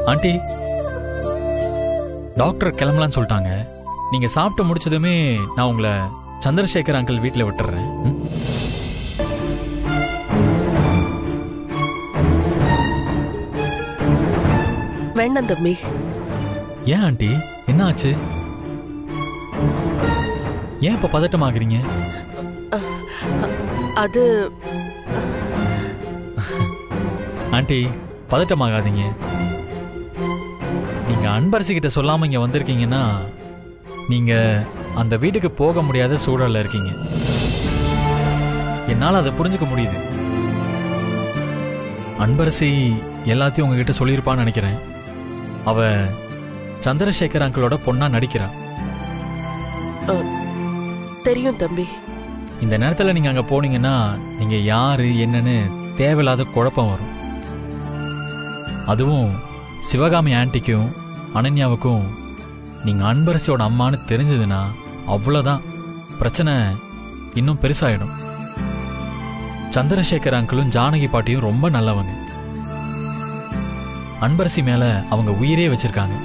Aunty doctor கிளம்பலான்னு சொல்லிட்டாங்க நீங்க சாப்பிட்டு முடிச்சதுமே நான் உங்களை சந்திரசேகர் அங்கிள் வீட்டில் விட்டுறேன் ம்? வேண்டாம் தம்பி ஏன் ஆண்டி என்ன ஆச்சு ஏன் இப்ப பதட்டமாகறீங்க அது ஆண்டி பதட்டமாகாதீங்க நீங்க அன்பரசி கிட்ட சொல்லாம இங்க வந்திருக்கீங்கன்னா நீங்க அந்த வீட்டுக்கு போக முடியாத சூழல்ல இருக்கீங்க என்னால அதை புரிஞ்சுக்க முடியுது அன்பரசி எல்லாத்தையும் உங்ககிட்ட சொல்லியிருப்பான்னு நினைக்கிறேன் அவ சந்திரசேகர் அங்கிளோட பொண்ணா நடிக்கிறா தெரியும் தம்பி இந்த நேரத்துல நீங்க அங்க போனீங்கன்னா நீங்க யாரு என்னன்னு தேவையில்லாத குழப்பம் வரும் அதுவும் சிவகாமி ஆன்ட்டிக்கும் அனன்யாவுக்கும் நீங்க அன்பரசியோட அம்மான்னு தெரிஞ்சதுன்னா அவ்வளவுதான் பிரச்சனை இன்னும் பெருசாயிடும் சந்திரசேகர் அங்கிளும் ஜானகி பாட்டியும் ரொம்ப நல்லவங்க அன்பரசி மேல அவங்க உயிரே வச்சிருக்காங்க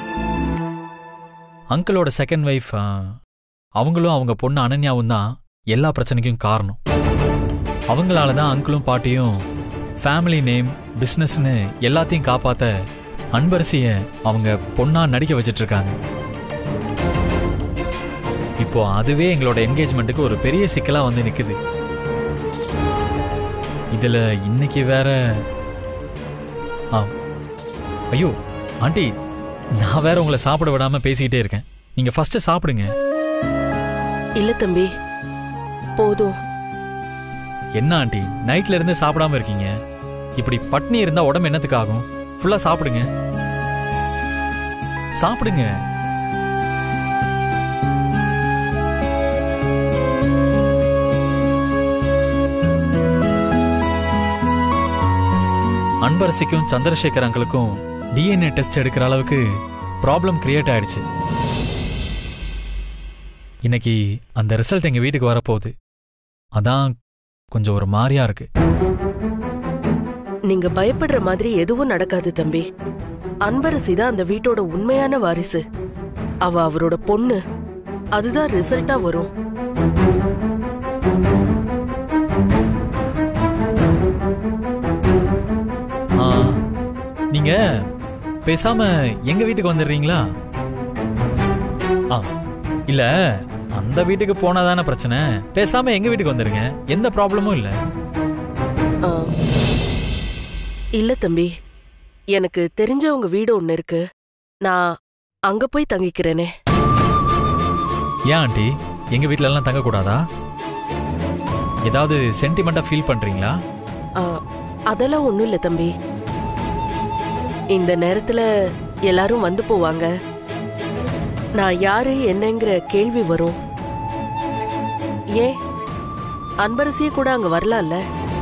அங்கிளோட செகண்ட் ஒய்ஃப் அவங்களும் அவங்க பொண்ணு அனன்யாவும் தான் எல்லா பிரச்சனைக்கும் காரணம் அவங்களால தான் அங்கிளும் பாட்டியும் ஃபேமிலி நேம் பிஸ்னஸ்னு எல்லாத்தையும் காப்பாத்த அன்பரசிய அவங்க பொண்ணா நடிக்க வச்சிட்டு இருக்காங்க இப்போ அதுவே எங்களோட என்கேஜ்மெண்ட்டுக்கு ஒரு பெரிய சிக்கலா வந்து நிக்குது இதுல இன்னைக்கு வேற ஆ ஐயோ ஆண்டி நான் வேற உங்களை சாப்பிட விடாம பேசிக்கிட்டே இருக்கேன் நீங்க ஃபர்ஸ்ட் சாப்பிடுங்க இல்ல தம்பி போதும் என்ன ஆண்டி நைட்ல இருந்து சாப்பிடாம இருக்கீங்க இப்படி பட்னி இருந்தா உடம்பு என்னத்துக்கு ஆகும் ஃபுல்லா சாப்பிடுங்க சாப்பிடுங்க அன்பரசிக்கும் சந்திரசேகர் அங்கிளுக்கும் டிஎன்ஏ டெஸ்ட் எடுக்கிற அளவுக்கு ப்ராப்ளம் கிரியேட் ஆயிடுச்சு இன்னைக்கு அந்த ரிசல்ட் எங்க வீட்டுக்கு வரப்போகுது அதான் கொஞ்சம் ஒரு மாதிரியா இருக்கு நீங்க பயப்படுற மாதிரி எதுவும் நடக்காது தம்பி அன்பரசி தான் அந்த வீட்டோட உண்மையான வாரிசு அவ அவரோட பொண்ணு அதுதான் ரிசல்ட்டா வரும் ஆ, நீங்க பேசாம எங்க வீட்டுக்கு வந்துடுறீங்களா ஆ இல்ல அந்த வீட்டுக்கு போனா தானே பிரச்சனை பேசாம எங்க வீட்டுக்கு வந்துருங்க எந்த ப்ராப்ளமும் இல்ல ஆ, இல்ல தம்பி எனக்கு தெரிஞ்சவங்க வீடு ஒண்ணு இருக்கு நான் அங்க போய் தங்கிக்கிறேனே ஏன் ஆண்டி எங்க வீட்ல எல்லாம் தங்க கூடாதா ஏதாவது சென்டிமெண்டா ஃபீல் பண்றீங்களா ஆ, அதெல்லாம் ஒண்ணும் இல்ல தம்பி இந்த நேரத்துல எல்லாரும் வந்து போவாங்க நான் யாரு என்னங்கிற கேள்வி வரும் ஏன் அன்பரசியே கூட அங்க வரலாம்ல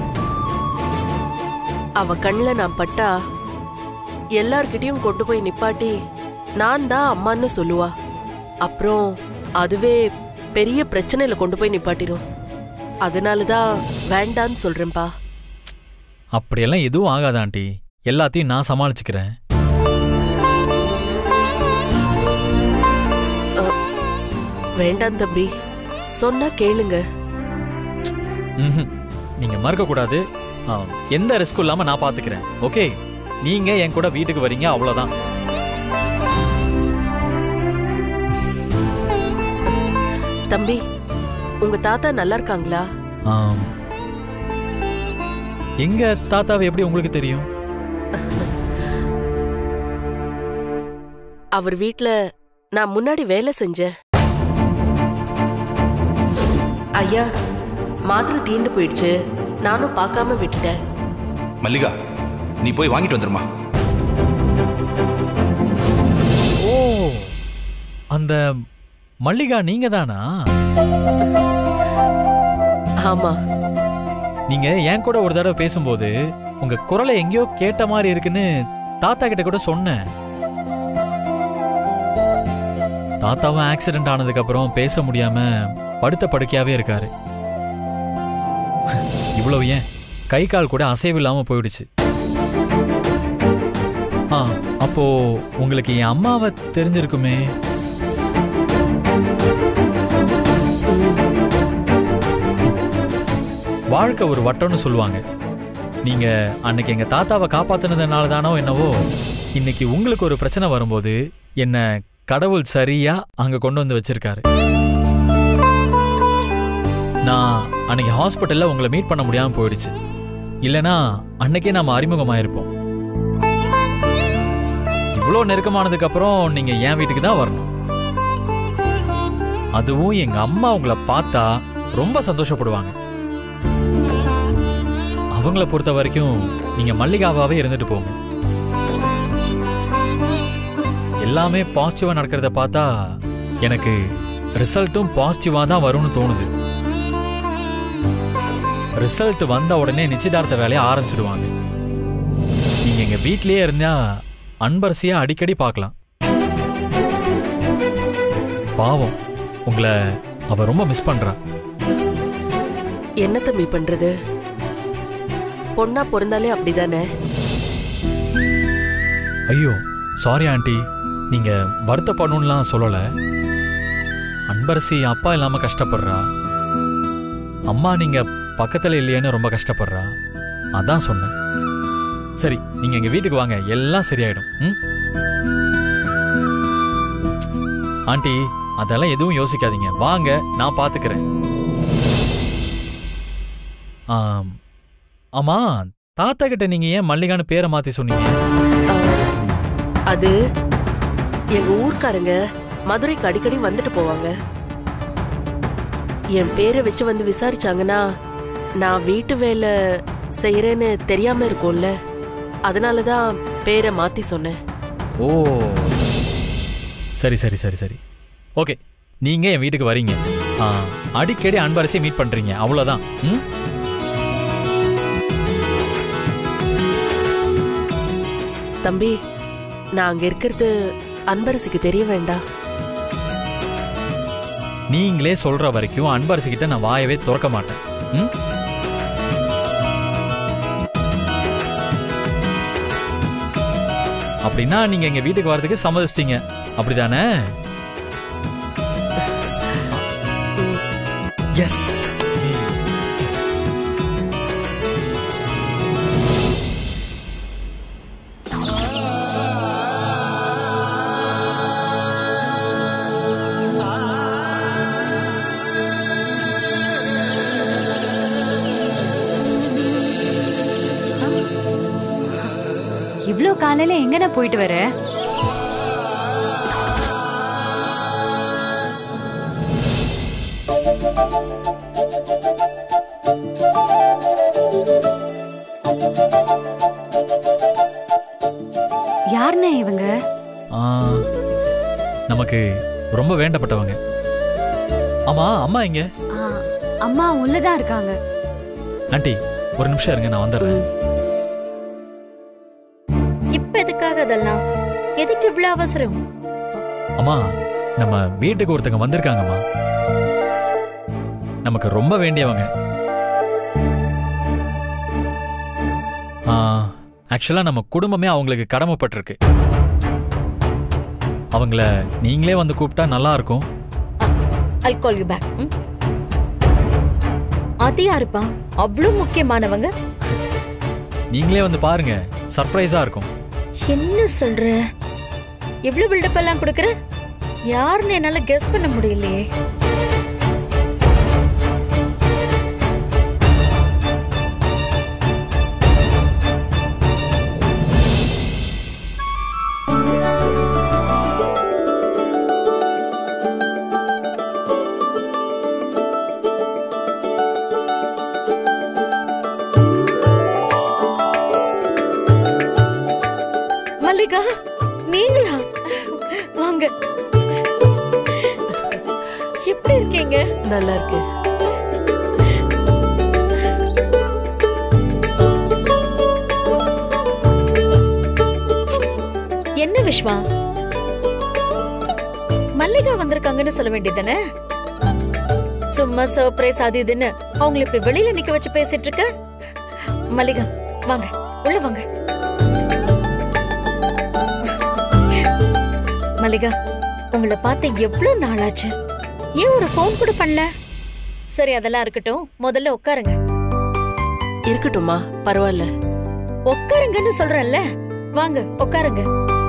அவ கண்ணுல நான் பட்டா எல்லார்கிட்டயும் கொண்டு போய் நிப்பாட்டி நான் தான் அம்மான்னு சொல்லுவா அப்புறம் அதுவே பெரிய பிரச்சனையில கொண்டு போய் நிப்பாட்டிடும் அதனால தான் வேண்டான்னு சொல்றேன்பா அப்படியெல்லாம் எதுவும் ஆகாது ஆண்டி எல்லாத்தையும் நான் சமாளிச்சுக்கிறேன் வேண்டாம் தம்பி சொன்னா கேளுங்க ம்ஹும். நீங்க மறுக்க கூடாது ஆ, எந்த ரிஸ்க்கும் இல்லாம நான் பாத்துக்கிறேன் ஓகே நீங்க என் கூட வீட்டுக்கு வரீங்க அவ்வளவுதான் தம்பி உங்க தாத்தா நல்லா இருக்காங்களா ஆம். எங்க தாத்தாவை எப்படி உங்களுக்கு தெரியும் அவர் வீட்ல நான் முன்னாடி வேலை செஞ்சேன் ஐயா மாத்திரை தீர்ந்து போயிடுச்சு நானும் பார்க்காம விட்டுட்டேன் மல்லிகா நீ போய் வாங்கிட்டு வந்துருமா ஓ அந்த மல்லிகா நீங்க தானா ஆமா நீங்க என் கூட ஒரு தடவை பேசும்போது உங்க குரலை எங்கேயோ கேட்ட மாதிரி இருக்குன்னு தாத்தா கிட்ட கூட சொன்னேன் தாத்தாவும் ஆக்சிடென்ட் ஆனதுக்கு அப்புறம் பேச முடியாம படுத்த படுக்கையாவே இருக்காரு இவ்வளவு ஏன் கை கால் கூட அசைவு இல்லாம போயிடுச்சு ஆ அப்போ உங்களுக்கு என் அம்மாவை தெரிஞ்சிருக்குமே வாழ்க்கை ஒரு வட்டம்னு சொல்லுவாங்க நீங்க அன்னைக்கு எங்க தாத்தாவை காப்பாத்துனதுனால தானோ என்னவோ இன்னைக்கு உங்களுக்கு ஒரு பிரச்சனை வரும்போது என்ன கடவுள் சரியா அங்க கொண்டு வந்து வச்சிருக்காரு நான் அன்னைக்கு ஹாஸ்பிட்டல்ல உங்களை மீட் பண்ண முடியாம போயிடுச்சு இல்லனா அன்னைக்கே நாம அறிமுகமாயிருப்போம் இவ்வளோ நெருக்கமானதுக்கு அப்புறம் நீங்க என் வீட்டுக்கு தான் வரணும் அதுவும் எங்க அம்மா உங்களை பார்த்தா ரொம்ப சந்தோஷப்படுவாங்க அவங்கள பொறுத்த வரைக்கும் நீங்க மல்லிகாவாவே இருந்துட்டு போங்க எல்லாமே பாசிட்டிவா நடக்கிறத பார்த்தா எனக்கு ரிசல்ட்டும் பாசிட்டிவா தான் வரும்னு தோணுது ரிசல்ட் வந்த உடனே நிச்சயதார்த்த வேலையை ஆரம்பிச்சிடுவாங்க நீங்க எங்க வீட்லயே இருந்தா அன்பரசியா அடிக்கடி பார்க்கலாம் பாவம் உங்களை அவ ரொம்ப மிஸ் பண்றா என்ன தம்பி பண்றது பொண்ணா பிறந்தாலே அப்படிதானே ஐயோ சாரி ஆண்டி நீங்க வருத்தப்படணும்லாம் சொல்லல அன்பரசி அப்பா இல்லாம கஷ்டப்படுறா அம்மா நீங்க பக்கத்துல இல்லையேன்னு ரொம்ப கஷ்டப்படுறா அதான் சொன்னேன் சரி நீங்க எங்க வீட்டுக்கு வாங்க எல்லாம் சரியாயிடும் ம்? ஆண்டி அதெல்லாம் எதுவும் யோசிக்காதீங்க வாங்க நான் பாத்துக்கிறேன் ஆம். ஆமா தாத்தா கிட்ட நீங்க ஏன் மல்லிகான்னு பேரை மாத்தி சொன்னீங்க அது எங்க ஊர்க்காரங்க மதுரைக்கு அடிக்கடி வந்துட்டு போவாங்க என் பேரை வச்சு வந்து விசாரிச்சாங்கன்னா நான் வீட்டு வேலை செய்யறேன்னு தெரியாம இருக்கும்ல அதனாலதான் பேரை மாத்தி சொன்னேன் ஓ சரி சரி சரி சரி ஓகே நீங்க என் வீட்டுக்கு வரீங்க ஆ, அடிக்கடி அன்பரசியை மீட் பண்றீங்க அவ்வளவுதான் ம்? தம்பி நான் அங்க இருக்கிறது அன்பரசிக்கு தெரிய வேண்டாம் நீங்களே சொல்ற வரைக்கும் அன்பரசி கிட்ட நான் வாயவே திறக்க மாட்டேன் ம்? அப்படின்னா நீங்க எங்க வீட்டுக்கு வரதுக்கு சம்மதிச்சிட்டீங்க அப்படிதானே எஸ் இவ்ளோ காலையில எங்கன போயிட்டு வர யாருண்ணே இவங்க ஆ, நமக்கு ரொம்ப வேண்டப்பட்டவங்க ஆமா அம்மா எங்க ஆ, அம்மா உள்ளதான் இருக்காங்க ஆண்டி ஒரு நிமிஷம் இருங்க நான் வந்துடுறேன் இப்ப எதுக்காக அதெல்லாம் எதுக்கு இவ்வளவு அவசரம் அம்மா நம்ம வீட்டுக்கு ஒருத்தங்க வந்திருக்காங்கம்மா நமக்கு ரொம்ப வேண்டியவங்க ஆக்சுவலா நம்ம குடும்பமே அவங்களுக்கு கடமைப்பட்டிருக்கு அவங்கள நீங்களே வந்து கூப்பிட்டா நல்லா இருக்கும் ஐ கால் யூ பேக் அது யாருப்பா அவ்வளவு முக்கியமானவங்க நீங்களே வந்து பாருங்க சர்ப்ரைஸா இருக்கும் என்ன சொல்ற எவ்வளவு பில்டப் எல்லாம் கொடுக்கற யாருன்னு என்னால கெஸ் பண்ண முடியலையே மல்லிகா நீங்களா வாங்க எப்படி இருக்கீங்க நல்லா இருக்கு என்ன விஸ்வா மல்லிகா வந்திருக்காங்கன்னு சொல்ல வேண்டியதானே சும்மா சர்ப்ரைஸ் அது இதுன்னு அவங்களை இப்படி வெளியில நிக்க வச்சு பேசிட்டு இருக்க மல்லிகா வாங்க உள்ள வாங்க மல்லிகா உங்களை பார்த்து எவ்வளவு நாளாச்சு ஏன் ஒரு ஃபோன் கூட பண்ணல சரி அதெல்லாம் இருக்கட்டும் முதல்ல உட்காருங்க இருக்கட்டும்மா பரவாயில்ல உட்காருங்கன்னு சொல்றேன்ல வாங்க உட்காருங்க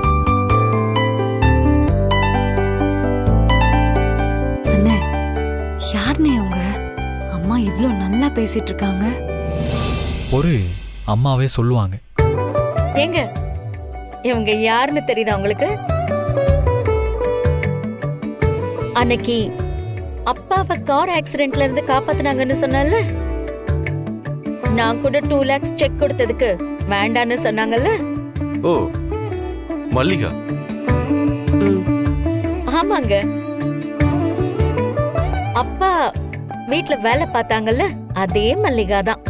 அண்ணே யாருனே அவங்க அம்மா இவ்ளோ நல்லா பேசிட்டு இருக்காங்க ஒரு அம்மாவே சொல்லுவாங்க ஏங்க இவங்க யாருன்னு தெரியுதா உங்களுக்கு அன்னைக்கு அப்பாவை கார் ஆக்சிடென்ட்ல இருந்து காப்பாத்துனாங்கன்னு சொன்னல நான் கூட டூ லேக்ஸ் செக் கொடுத்ததுக்கு வேண்டான்னு சொன்னாங்கல்ல ஓ மல்லிகா ம் ஆமாங்க அப்பா வீட்ல வேலை பார்த்தாங்கல்ல அதே மல்லிகா தான்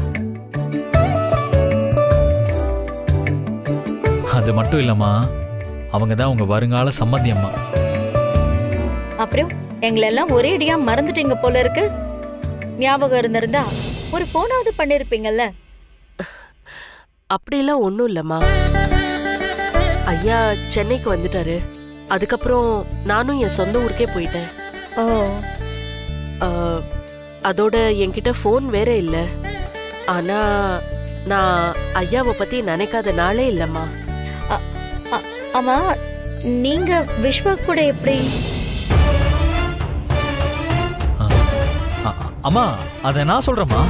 அது மட்டும் இல்லம்மா அவங்க தான் உங்க வருங்கால சம்மந்தி அம்மா அப்புறம் எங்களெல்லாம் ஒரே அடியா மறந்துட்டீங்க போல இருக்கு ஞாபகம் இருந்திருந்தா ஒரு போனாவது பண்ணிருப்பீங்கல்ல அப்படிலாம் ஒன்றும் இல்லைம்மா ஐயா சென்னைக்கு வந்துட்டாரு அதுக்கப்புறம் நானும் என் சொந்த ஊருக்கே போயிட்டேன் ஓ ஆ, அதோட என்கிட்ட ஃபோன் வேற இல்லை ஆனா நான் ஐயாவை பத்தி நினைக்காத நாளே இல்லைம்மா ஆமா நீங்க விஸ்வா கூட எப்படி ஆ. ஆ, அம்மா அதை நான் சொல்றேம்மா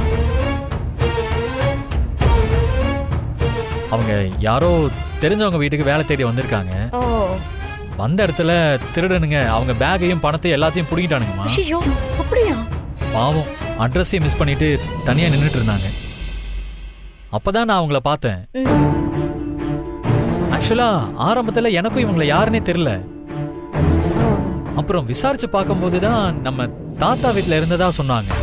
அவங்க யாரோ தெரிஞ்சவங்க வீட்டுக்கு வேலை தேடி வந்திருக்காங்க ஓ வந்த இடத்துல திருடனுங்க அவங்க பேக்கையும் பணத்தையும் எல்லாத்தையும் புடிங்கிட்டானுங்கம்மா ஐயோ அப்படியா பாவம் அட்ரஸையும் மிஸ் பண்ணிட்டு தனியா நின்னுட்டு இருந்தாங்க அப்பதான் நான் அவங்கள பார்த்தேன் ம், ஆக்சுவலா ஆரம்பத்துல எனக்கும் இவங்கள யாருன்னே தெரியல ஓ. அப்புறம் விசாரிச்சு பார்க்கும்போது தான் நம்ம தாத்தா வீட்ல இருந்ததா சொன்னாங்க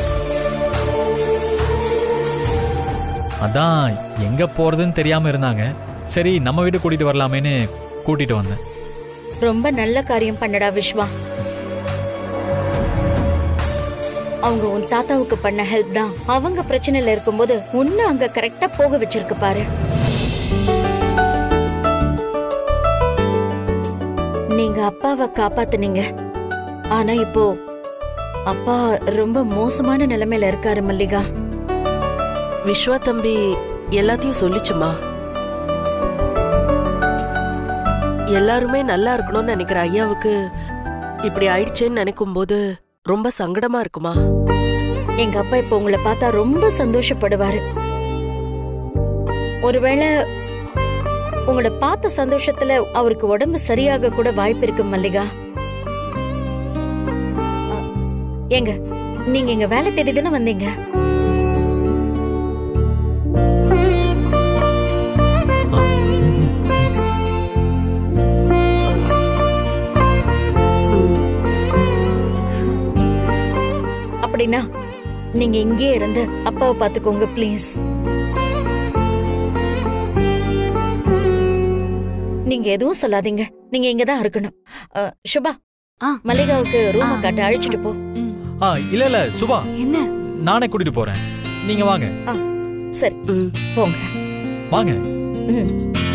அதான் எங்க போறதுன்னு தெரியாம இருந்தாங்க சரி நம்ம வீட்டு கூட்டிட்டு வரலாமேன்னு கூட்டிட்டு வந்தேன் ரொம்ப நல்ல காரியம் பண்ணடா விஸ்வா அவங்க உன் தாத்தாவுக்கு பண்ண ஹெல்ப் தான் அவங்க பிரச்சனையில இருக்கும்போது உன்னை அங்க கரெக்டா போக வச்சிருக்கு பாரு நீங்க அப்பாவை காப்பாத்துனீங்க ஆனா இப்போ அப்பா ரொம்ப மோசமான நிலைமையில இருக்காரு மல்லிகா விஸ்வா தம்பி எல்லாத்தையும் சொல்லிச்சுமா எல்லாருமே நல்லா இருக்கணும்னு நினைக்கிற ஐயாவுக்கு இப்படி ஆயிடுச்சேன்னு நினைக்கும் போது ரொம்ப சங்கடமா இருக்குமா எங்க அப்பா இப்ப உங்களை பார்த்தா ரொம்ப சந்தோஷப்படுவாரு ஒருவேளை உங்களை பார்த்த சந்தோஷத்துல அவருக்கு உடம்பு சரியாக கூட வாய்ப்பு இருக்கு மல்லிகா அ, ஏங்க நீங்க இங்க வேலை தேடி தானே வந்தீங்க அப்படின்னா நீங்க இங்கே இருந்து அப்பாவை பாத்துக்கோங்க ப்ளீஸ் நீங்க எதுவும் சொல்லாதீங்க நீங்க இங்க தான் இருக்கணும் அ, சுபா ஆ. மல்லிகாவுக்கு ரூம் ஆ. காட்ட அழைச்சிட்டு போ ம். ஆ இல்ல இல்ல சுபா என்ன நானே கூட்டிட்டு போறேன் நீங்க வாங்க சரி ம் போங்க வாங்க ம்.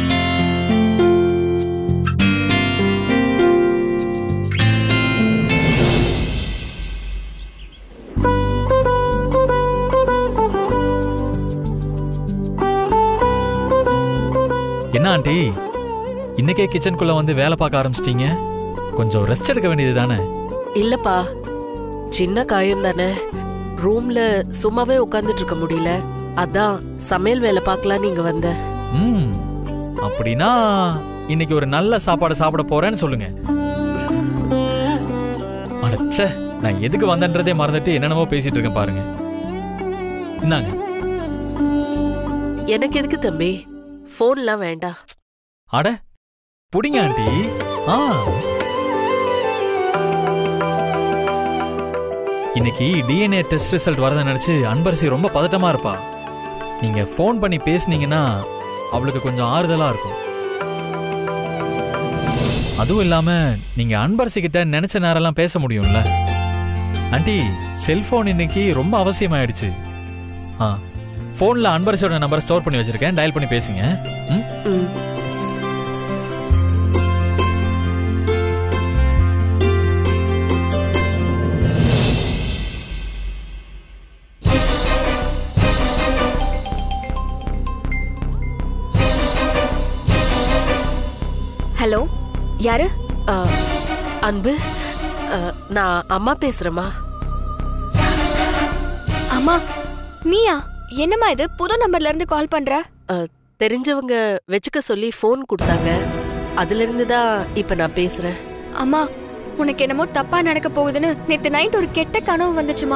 என்ன ஆண்டி இன்னைக்கே கிச்சனுக்குள்ள வந்து வேலை பார்க்க ஆரம்பிச்சிட்டீங்க கொஞ்சம் ரெஸ்ட் எடுக்க வேண்டியது தானே இல்லப்பா சின்ன காயம் தானே ரூம்ல சும்மாவே உட்காந்துட்டு இருக்க முடியல அதான் சமையல் வேலை பார்க்கலாம் நீங்க வந்த ம் அப்படின்னா இன்னைக்கு ஒரு நல்ல சாப்பாடு சாப்பிட போறேன்னு சொல்லுங்க அடச்சே நான் எதுக்கு வந்தேன்றதே மறந்துட்டு என்னென்னமோ பேசிட்டு இருக்கேன் பாருங்க இந்தாங்க எனக்கு எதுக்கு தம்பி ஃபோன்லாம் வேண்டாம் அட புடிங்க ஆண்டி ஆ இன்னைக்கு டிஎன்ஏ டெஸ்ட் ரிசல்ட் வரதை நினைச்சு அன்பரசி ரொம்ப பதட்டமா இருப்பா நீங்க ஃபோன் பண்ணி பேசுனீங்கன்னா அவளுக்கு கொஞ்சம் ஆறுதலா இருக்கும் அதுவும் இல்லாம நீங்க அன்பரசி கிட்ட நினைச்ச நேரம்லாம் பேச முடியும்ல ஆண்டி செல்போன் இன்னைக்கு ரொம்ப அவசியமாயிடுச்சு ஆ ஃபோன்ல அன்பரசியோட நம்பரை ஸ்டோர் பண்ணி வச்சிருக்கேன் டயல் பண்ணி பேசுங்க ம் ம் ஹலோ யாரு ஆ, அன்பு ஆ, நான் அம்மா பேசுறேம்மா அம்மா நீயா என்னம்மா இது புது நம்பர்ல இருந்து கால் பண்ற ஆ, தெரிஞ்சவங்க வச்சுக்க சொல்லி ஃபோன் கொடுத்தாங்க அதுல இருந்து தான் இப்ப நான் பேசுறேன் அம்மா உனக்கு என்னமோ தப்பா நடக்க போகுதுன்னு நேத்து நைட் ஒரு கெட்ட கனவு வந்துச்சுமா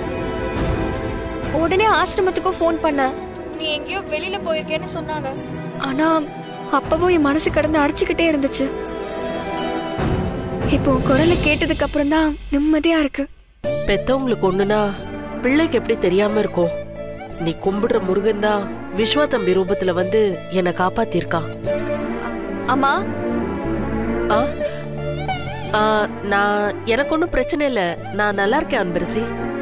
உடனே ஆசிரமத்துக்கும் ஃபோன் பண்ண நீ எங்கேயோ வெளியில போயிருக்கேன்னு சொன்னாங்க ஆனா அப்பவும் என் மனசு கடந்து அடிச்சுக்கிட்டே இருந்துச்சு இப்போ உன் குரலை கேட்டதுக்கு அப்புறம் தான் நிம்மதியா இருக்கு பெத்தவங்களுக்கு ஒண்ணுனா பிள்ளைக்கு எப்படி தெரியாம இருக்கும் நீ கும்பிடுற முருகன் தான் விஸ்வா தம்பி ரூபத்துல வந்து என்னை காப்பாத்திருக்கான் அம்மா ஆ ஆ, நான் எனக்கு ஒன்றும் பிரச்சனை இல்லை நான் நல்லா இருக்கேன் அன்பரசி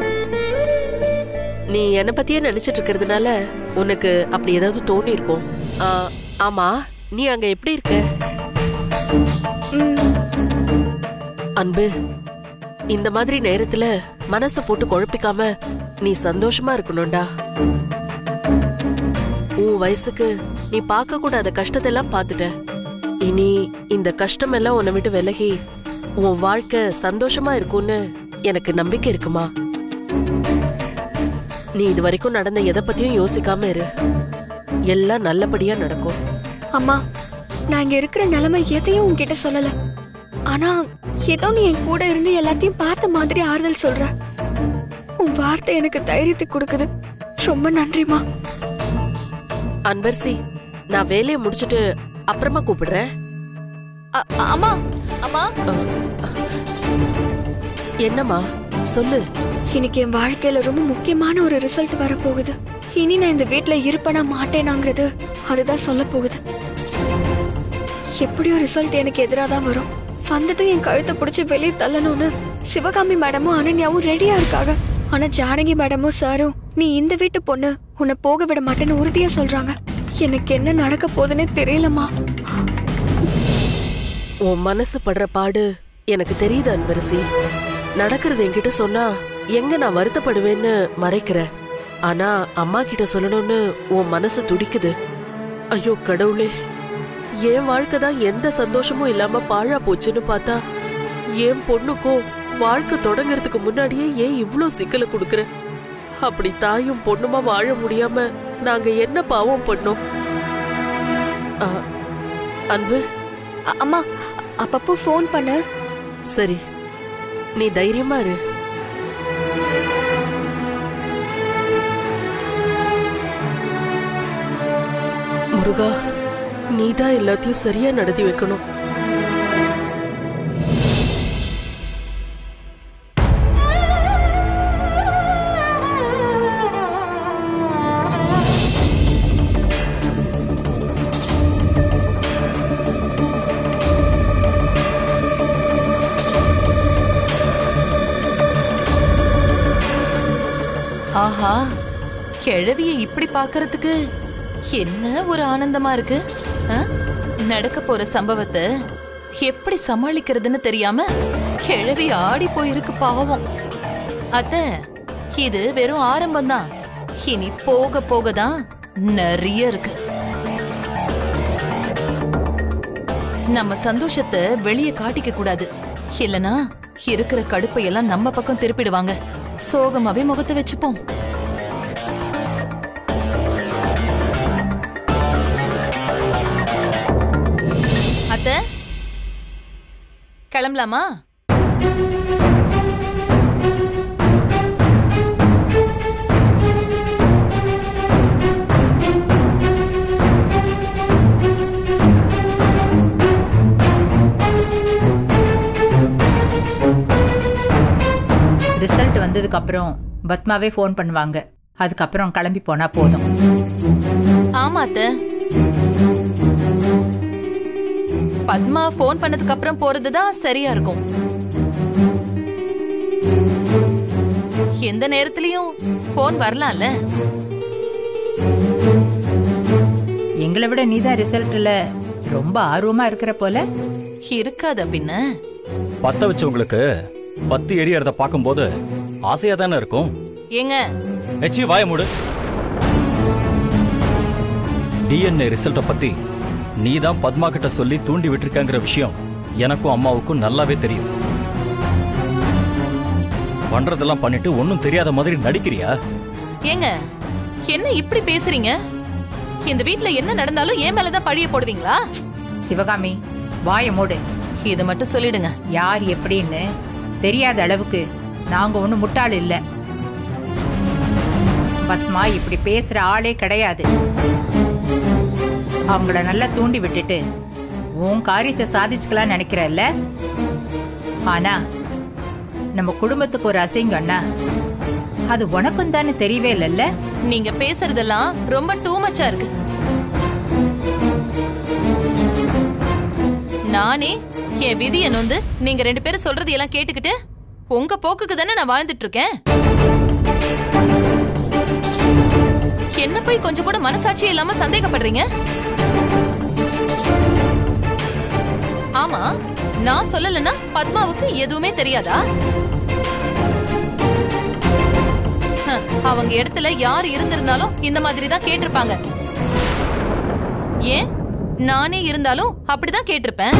நீ என்னை பத்தியே நினைச்சிட்டு இருக்கிறதுனால உனக்கு அப்படி ஏதாவது தோணி இருக்கும் ஆ, ஆமா நீ அங்க எப்படி இருக்க ம், அன்பு இந்த மாதிரி நேரத்துல மனசை போட்டு குழப்பிக்காம நீ சந்தோஷமா இருக்கணும்டா உன் வயசுக்கு நீ பார்க்க கூடாத கஷ்டத்தை எல்லாம் பார்த்துட்ட இனி இந்த கஷ்டம் எல்லாம் உன்னை விட்டு விலகி உன் வாழ்க்கை சந்தோஷமா இருக்கும்னு எனக்கு நம்பிக்கை இருக்குமா நீ இது வரைக்கும் நடந்த எதை பத்தியும் யோசிக்காம இரு எல்லாம் நல்லபடியா நடக்கும் அம்மா நான் இங்க இருக்கிற நிலைமை எதையும் உன்கிட்ட சொல்லல ஆனா ஏதோ நீ என் கூட இருந்து எல்லாத்தையும் பார்த்த மாதிரி ஆறுதல் சொல்ற உன் வார்த்தை எனக்கு தைரியத்தை கொடுக்குது ரொம்ப நன்றிமா அன்பர்சி நான் வேலையை முடிச்சிட்டு அப்புறமா கூப்பிடுறேன் அம்மா அம்மா என்னம்மா சொல்லு இன்னைக்கு என் வாழ்க்கையில ரொம்ப முக்கியமான ஒரு ரிசல்ட் வரப்போகுது இனி நான் இந்த வீட்ல இருப்பேனா மாட்டேனாங்கிறது அதுதான் சொல்ல போகுது எப்படியோ ரிசல்ட் எனக்கு எதிராக தான் வரும் வந்ததும் என் கழுத்தை பிடிச்சி வெளியே தள்ளணும்னு சிவகாமி மேடமும் அனன்யாவும் ரெடியா இருக்காங்க ஆனா ஜானகி மேடமும் சாரும் நீ இந்த வீட்டு பொண்ணு உன்னை போக விட மாட்டேன்னு உறுதியா சொல்றாங்க எனக்கு என்ன நடக்க போகுதுன்னே தெரியலம்மா உன் மனசு படுற பாடு எனக்கு தெரியுது அன்பரசி நடக்கிறது என்கிட்ட சொன்னா எங்க நான் வருத்தப்படுவேன்னு மறைக்கிற ஆனா அம்மா கிட்ட சொல்லணும்னு உன் மனசு துடிக்குது ஐயோ கடவுளே என் வாழ்க்கை தான் எந்த சந்தோஷமும் இல்லாம பாழா போச்சுன்னு பார்த்தா என் பொண்ணுக்கும் வாழ்க்கை தொடங்கறதுக்கு முன்னாடியே ஏன் இவ்ளோ சிக்கலை கொடுக்கற அப்படி தாயும் பொண்ணுமா வாழ முடியாம நாங்க என்ன பாவம் பண்ணோம் ஆ, அன்பு அ- அம்மா அப்பப்போ ஃபோன் பண்ணு சரி நீ தைரியமா இரு முருகா நீதான் எல்லாத்தையும் சரியா நடத்தி வைக்கணும் ஆஹா கிழவிய இப்படி பார்க்கறதுக்கு என்ன ஒரு ஆனந்தமா இருக்கு ஆ? நடக்க போற சம்பவத்தை எப்படி சமாளிக்கிறதுன்னு தெரியாம கிழவி ஆடி போயிருக்கு பாவம் அத்த இது வெறும் ஆரம்பம்தான் இனி போக போக தான் நிறைய இருக்கு நம்ம சந்தோஷத்தை வெளியே காட்டிக்க கூடாது இல்லனா இருக்கிற கடுப்பை எல்லாம் நம்ம பக்கம் திருப்பிடுவாங்க சோகமாவே முகத்தை வச்சுப்போம் அத்த கிளம்பலாமா ரிசல்ட் வந்ததுக்கு அப்புறம் பத்மாவே ஃபோன் பண்ணுவாங்க அதுக்கப்புறம் கிளம்பி போனா போதும் ஆமா அத்த பத்மா ஃபோன் பண்ணதுக்கு அப்புறம் போறதுதான் சரியா இருக்கும் எந்த நேரத்துலயும் ஃபோன் வரலாம்ல எங்களை விட நீதான் ரிசல்ட்ல ரொம்ப ஆர்வமா இருக்கிற போல இருக்காத பின்ன பத்த வச்சவங்களுக்கு பத்து எரியறத பார்க்கும்போது ஆசையா தானே இருக்கும் ஏங்க எச்சி வாய மூடு டிஎன்ஏ ரிசல்ட்டை பத்தி நீ தான் பத்மா கிட்ட சொல்லி தூண்டி விட்டுருக்கங்கிற விஷயம் எனக்கும் அம்மாவுக்கும் நல்லாவே தெரியும் பண்றதெல்லாம் பண்ணிட்டு ஒன்றும் தெரியாத மாதிரி நடிக்கிறியா ஏங்க என்ன இப்படி பேசுறீங்க இந்த வீட்ல என்ன நடந்தாலும் என் மேலதான் பழிய போடுவீங்களா சிவகாமி வாய மூடு இதை மட்டும் சொல்லிடுங்க யார் எப்படின்னு தெரியாத அளவுக்கு நாங்க ஒன்றும் முட்டாள் இல்லை பத்மா இப்படி பேசுற ஆளே கிடையாது அவங்கள நல்லா தூண்டி விட்டுட்டு உன் காரியத்தை சாதிச்சுக்கலாம் நினைக்கிறல்ல ஆனா நம்ம குடும்பத்துக்கு ஒரு அசிங்கம்னா அது உனக்கும் தானே தெரியவே இல்லைல்ல நீங்க பேசுறதெல்லாம் ரொம்ப டூ மச்சா இருக்கு நானே என் விதியை நொந்து நீங்க ரெண்டு பேரும் சொல்றது எல்லாம் கேட்டுக்கிட்டு உங்க போக்குக்கு தானே நான் வாழ்ந்துட்டு இருக்கேன் என்ன போய் கொஞ்சம் கூட மனசாட்சி இல்லாம சந்தேகப்படுறீங்க ஆமா நான் சொல்லலன்னா பத்மாவுக்கு எதுவுமே தெரியாதா ஹ, அவங்க இடத்துல யார் இருந்திருந்தாலும் இந்த மாதிரி தான் கேட்டிருப்பாங்க ஏன் நானே இருந்தாலும் அப்படிதான் கேட்டிருப்பேன்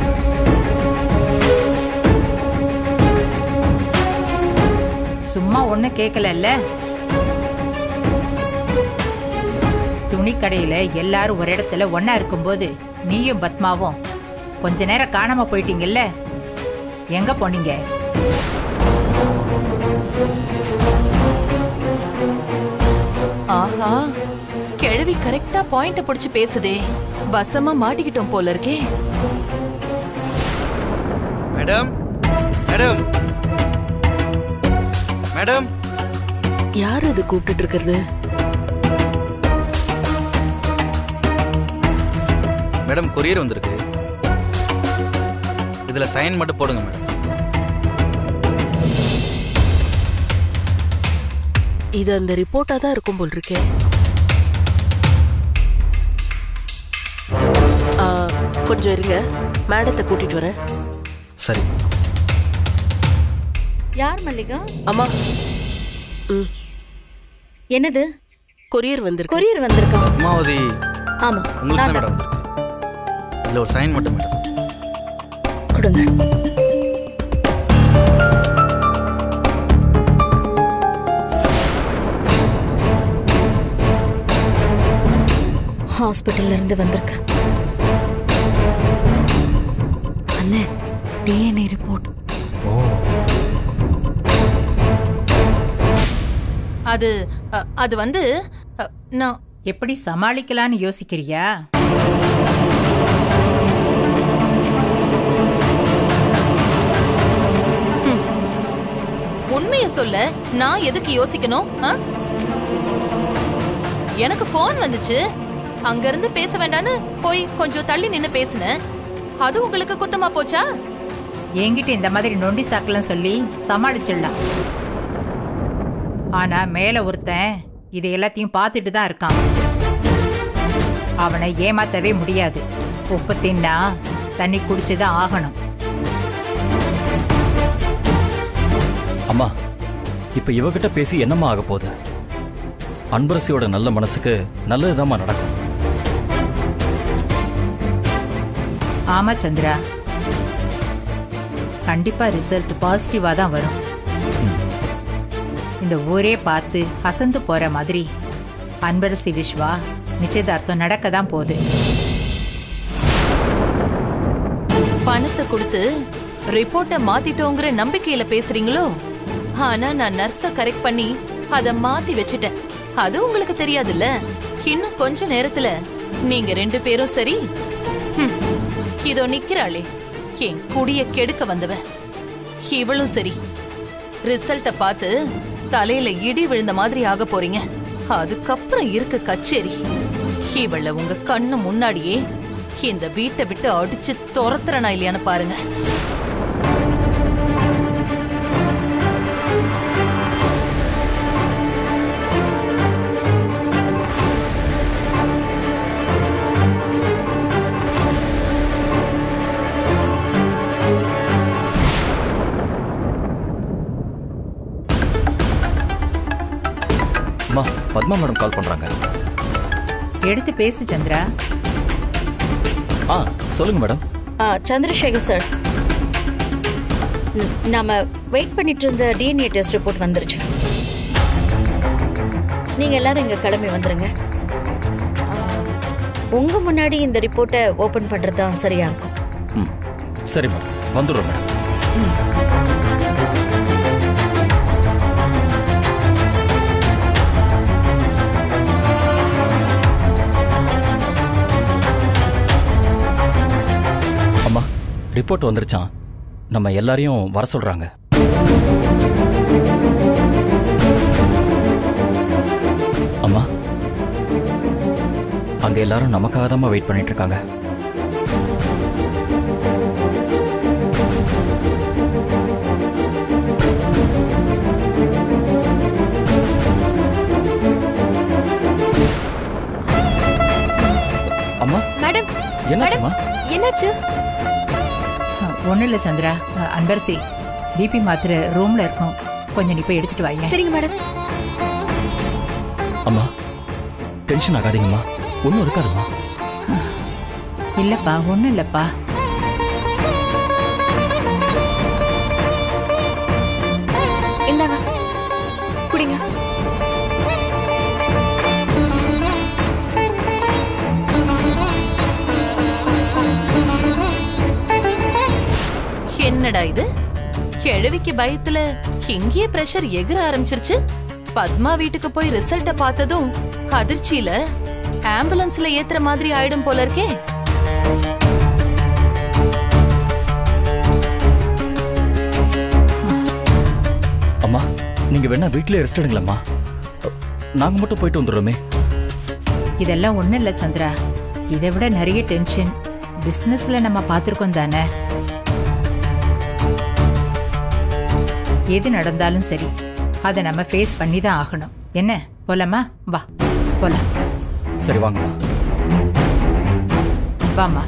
சும்மா ஒன்றும் கேட்கலல்ல துணி கடையில எல்லாரும் ஒரு இடத்துல ஒண்ணா இருக்கும்போது நீயும் பத்மாவும் கொஞ்ச நேரம் காணாம போயிட்டீங்கல்ல எங்க போனீங்க ஆஹா கிழவி கரெக்டா பாயிண்ட புடிச்சு பேசுதே வசமா மாட்டிக்கிட்டோம் போல இருக்கே மேடம் மேடம் மேடம் யார் அது கூப்பிட்டுட்டு இருக்கிறது மேடம் கொரியர் வந்திருக்கு இதுல சைன் மட்டும் போடுங்க மேடம் இது அந்த ரிப்போர்ட்டா தான் இருக்கும் போல் இருக்கே ஆ, கொஞ்சம் இருங்க மேடத்தை கூட்டிட்டு வரேன் சரி யார் மல்லிகா அம்மா ம் என்னது கொரியர் வந்திருக்கு கொரியர் வந்திருக்கா பத்மாவதி ஆமா உங்களுக்கு நான் தான் மேடம் வந்திருக்கு இதுல ஒரு சைன் மட்டும் மேடம் கொடுங்க ஹாஸ்பிட்டல்ல இருந்து வந்திருக்க அண்ணே டிஎன்ஏ ரிப்போர்ட் அது அ, அது வந்து அ, நான் எப்படி சமாளிக்கலான்னு யோசிக்கிறியா உண்மைய சொல்ல நான் எதுக்கு யோசிக்கணும் ஆ? எனக்கு ஃபோன் வந்துச்சு அங்க இருந்து பேச வேண்டான்னு போய் கொஞ்சம் தள்ளி நின்னு பேசினேன் அது உங்களுக்கு குத்தமா போச்சா என்கிட்ட இந்த மாதிரி நொண்டி சாக்கலன்னு சொல்லி சமாளிச்சிடலாம் ஆனா மேல ஒருத்தன் இது எல்லாத்தையும் பார்த்துட்டு தான் இருக்கான் அவனை ஏமாத்தவே முடியாது உப்பு தின்னா தண்ணி குடிச்சுதான் ஆகணும் அம்மா இப்ப இவகிட்ட பேசி என்னம்மா ஆக போகுது அன்பரசியோட நல்ல மனசுக்கு நல்லதுதாம்மா நடக்கும் ஆமா சந்திரா கண்டிப்பா ரிசல்ட் பாசிட்டிவா தான் வரும் இந்த ஊரே பார்த்து அசந்து போற மாதிரி அன்பரசி விஸ்வா நிச்சயதார்த்தம் நடக்க தான் போகுது பணத்தை கொடுத்து ரிப்போர்ட்டை மாத்திட்டோங்கிற நம்பிக்கையில பேசுறீங்களோ ஆனா நான் நர்ஸ கரெக்ட் பண்ணி அத மாத்தி வச்சிட்டேன் அது உங்களுக்கு தெரியாதுல்ல இன்னும் கொஞ்ச நேரத்துல நீங்க ரெண்டு பேரும் சரி ஹம், இதோ நிக்கிறாளே என் குடிய கெடுக்க வந்தவ இவளும் சரி ரிசல்ட்ட பார்த்து தலையில இடி விழுந்த மாதிரி ஆக போறீங்க அதுக்கப்புறம் இருக்கு கச்சேரி இவள உங்க கண்ணு முன்னாடியே இந்த வீட்டை விட்டு அடிச்சு துரத்துறனா இல்லையான்னு பாருங்க அம்மா பத்மா மேடம் கால் பண்றாங்க எடுத்து பேசு சந்திரா ஆ சொல்லுங்க மேடம் ஆ, சந்திரசேகர் சார் ம், நாம வெயிட் பண்ணிட்டு இருந்த டிஎன்ஏ டெஸ்ட் ரிப்போர்ட் வந்துருச்சு நீங்க எல்லாரும் இங்க கிளம்பி வந்துருங்க ஆ, உங்க முன்னாடி இந்த ரிப்போர்ட்டை ஓபன் பண்றது தான் சரியா இருக்கும் ம் சரி மேடம் வந்துடுறோம் மேடம் அம்மா ரிப்போர்ட் வந்துருச்சான் நம்ம எல்லாரையும் வர சொல்றாங்க அம்மா அங்க எல்லாரும் நமக்காக தான் வெயிட் பண்ணிட்டு இருக்காங்க அம்மா மேடம் என்னாச்சும்மா என்னாச்சு ஒன்றும் இல்லை சந்திரா அஹ், அன்பரசி பிபி மாத்திரை ரூம்ல இருக்கும் கொஞ்சம் நீ போய் எடுத்துட்டு வாங்க சரிங்க மேடம் அம்மா டென்ஷன் ஆகாதீங்கம்மா ஒன்றும் இருக்காதும்மா இல்லப்பா ஒன்றும் இல்லப்பா இந்தாங்க குடிங்க என்னடா இது கிழவிக்கு பயத்துல எங்கேயே பிரஷர் எகிற ஆரம்பிச்சிருச்சு பத்மா வீட்டுக்கு போய் ரிசல்ட்ட பார்த்ததும் அதிர்ச்சியில ஆம்புலன்ஸ்ல ஏத்துற மாதிரி ஆயிடும் போல இருக்கே அம்மா நீங்க வேணா வீட்டிலே ரெஸ்ட் எடுங்களம்மா நாங்க மட்டும் போயிட்டு வந்துடுறோமே இதெல்லாம் ஒன்றும் இல்லை சந்திரா இதை விட நிறைய டென்ஷன் பிஸ்னஸ்ல நம்ம பார்த்துருக்கோம் தானே எது நடந்தாலும் சரி அதை நம்ம ஃபேஸ் பண்ணி தான் ஆகணும் என்ன போலாமா வா போலாம் சரி வாங்கம்மா வாமா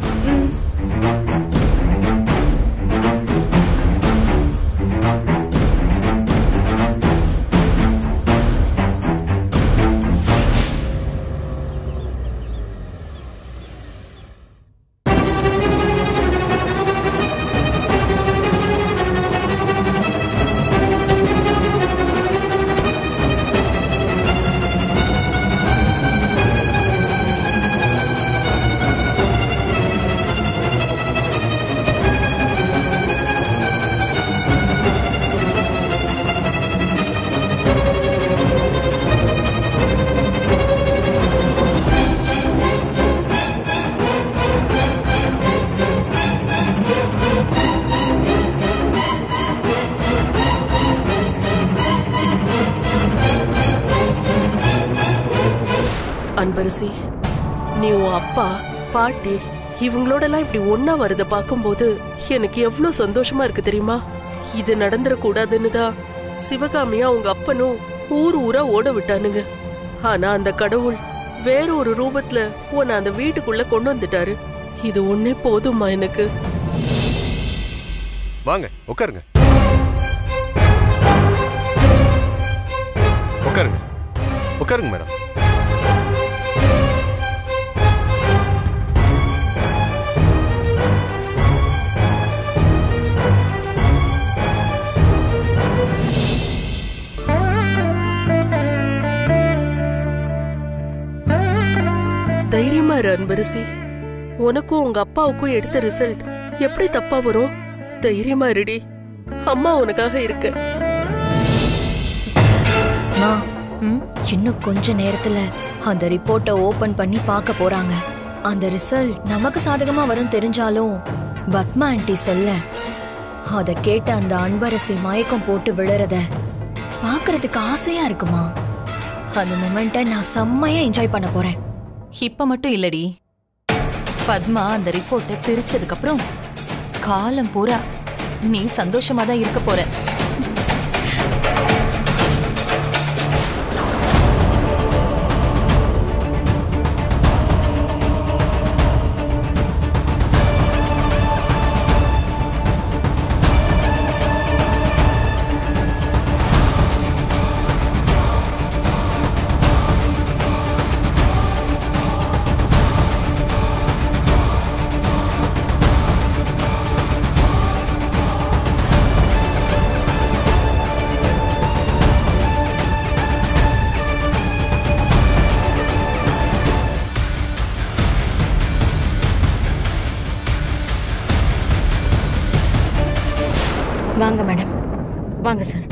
அன்பரசி நீ உன் அப்பா பாட்டி இவங்களோடலாம் இப்படி ஒன்னா வரத பார்க்கும்போது எனக்கு எவ்வளவு சந்தோஷமா இருக்கு தெரியுமா இது நடந்துடக்கூடாதுன்னு தான் சிவகாமியா உங்க அப்பனும் ஊர் ஊரா ஓட விட்டானுங்க ஆனா அந்த கடவுள் வேற ஒரு ரூபத்துல உன்னை அந்த வீட்டுக்குள்ள கொண்டு வந்துட்டாரு இது ஒன்னே போதுமா எனக்கு வாங்க உட்காருங்க உட்காருங்க உட்காருங்க மேடம் தைரியமா இரு அன்பரசி உனக்கும் உங்க அப்பாவுக்கும் எடுத்த ரிசல்ட் எப்படி தப்பா வரும் தைரியமா இருடி அம்மா உனக்காக இருக்கு மா இன்னும் கொஞ்ச நேரத்துல அந்த ரிப்போர்ட்டை ஓபன் பண்ணி பார்க்க போறாங்க அந்த ரிசல்ட் நமக்கு சாதகமா வரும் தெரிஞ்சாலும் பத்மா ஆண்டி சொல்ல அத கேட்ட அந்த அன்பரசி மயக்கம் போட்டு விழுறத பார்க்கறதுக்கு ஆசையா இருக்குமா அந்த மொமெண்ட்டை நான் செம்மையா என்ஜாய் பண்ண போறேன் இப்ப மட்டும் இல்லடி பத்மா அந்த ரிப்போர்ட்டை பிரிச்சதுக்கு அப்புறம் காலம் பூரா நீ சந்தோஷமா தான் இருக்க போற வாங்க சார்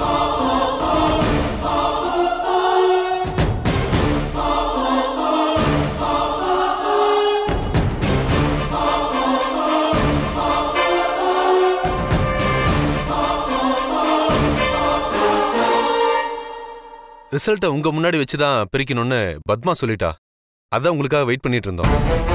ரிசல்ட்டை உங்க முன்னாடி வச்சு தான் பிரிக்கணும்னு பத்மா சொல்லிட்டா அதான் உங்களுக்காக வெயிட் பண்ணிட்டு இருந்தோம்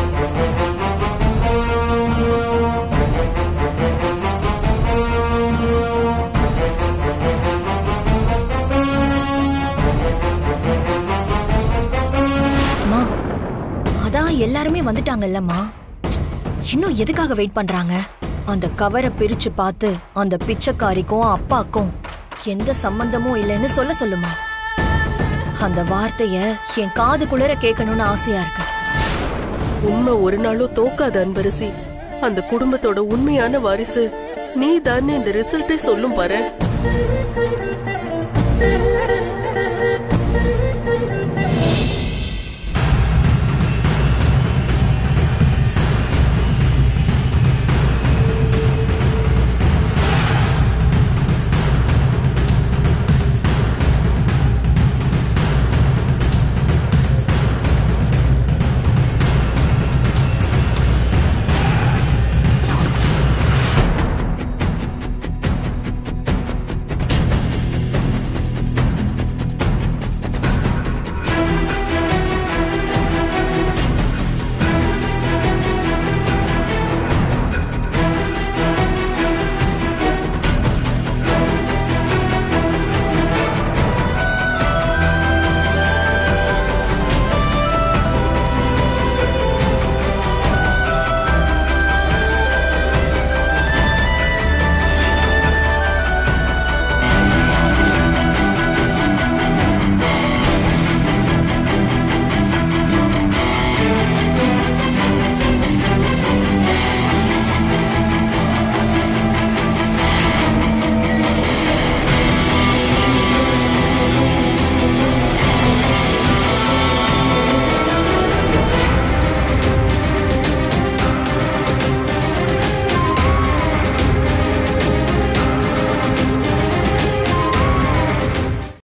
அம்மா அதான் எல்லாருமே வந்துட்டாங்கல்லம்மா இன்னும் எதுக்காக வெயிட் பண்றாங்க அந்த கவரை பிரிச்சு பார்த்து அந்த பிச்சைக்காரிக்கும் அப்பாக்கும் எந்த சம்பந்தமும் இல்லைன்னு சொல்ல சொல்லுமா அந்த வார்த்தைய என் காது குளிர கேட்கணும்னு ஆசையா இருக்கு உண்மை ஒரு நாளும் தோக்காது அன்பரசி அந்த குடும்பத்தோட உண்மையான வாரிசு நீ தானே இந்த ரிசல்ட்டே சொல்லும் பாரு